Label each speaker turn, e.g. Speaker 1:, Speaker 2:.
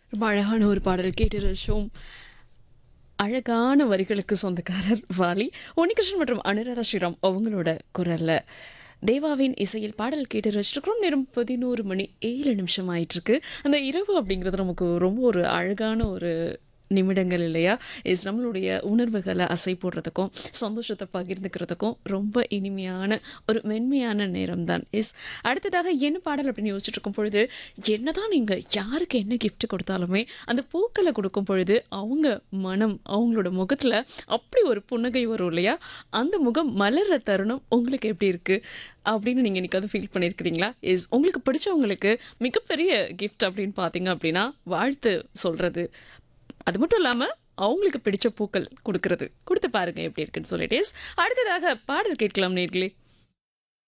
Speaker 1: ரொம்ப அழகான ஒரு பாடல் கேட்டு ரசிச்சோம் அழகான வரிகளுக்கு சொந்தக்காரர் வாலி உன்னிகிருஷ்ணன் மற்றும் அனுராதா ஸ்ரீராம் அவங்களோட குரல்ல தேவாவின் இசையில் பாடல் கேட்டு ரசிச்சிருக்கிறோம் நேரம் பதினோரு மணி ஏழு நிமிஷம் ஆயிட்டிருக்கு அந்த இரவு அப்படிங்கிறது நமக்கு ரொம்ப ஒரு அழகான ஒரு நிமிடங்கள் இல்லையா இஸ் நம்மளுடைய உணர்வுகளை அசை போடுறதுக்கும் சந்தோஷத்தை பகிர்ந்துக்கிறதுக்கும் ரொம்ப இனிமையான ஒரு மென்மையான நேரம் தான் இஸ் அடுத்ததாக என்ன பாடல் அப்படின்னு யோசிச்சுட்டு இருக்கும் பொழுது என்னதான் நீங்கள் யாருக்கு என்ன gift கொடுத்தாலுமே அந்த பூக்களை கொடுக்கும் பொழுது அவங்க மனம் அவங்களோட முகத்தில் அப்படி ஒரு புன்னகை வரும் இல்லையா அந்த முகம் மலர்ற தருணம் உங்களுக்கு எப்படி இருக்குது அப்படின்னு நீங்கள் இன்னைக்கு ஃபீல் பண்ணியிருக்கிறீங்களா இஸ் உங்களுக்கு பிடிச்சவங்களுக்கு மிகப்பெரிய gift அப்படின்னு பார்த்தீங்க அப்படின்னா வாழ்த்து சொல்கிறது அது மட்டும் இல்லாமல் அவங்களுக்கு பிடிச்ச பூக்கள் கொடுக்கறது கொடுத்து பாருங்க எப்படி இருக்குன்னு சொல்லிட்டு yes, அடுத்ததாக பாடல் கேட்கலாம் நேர்களே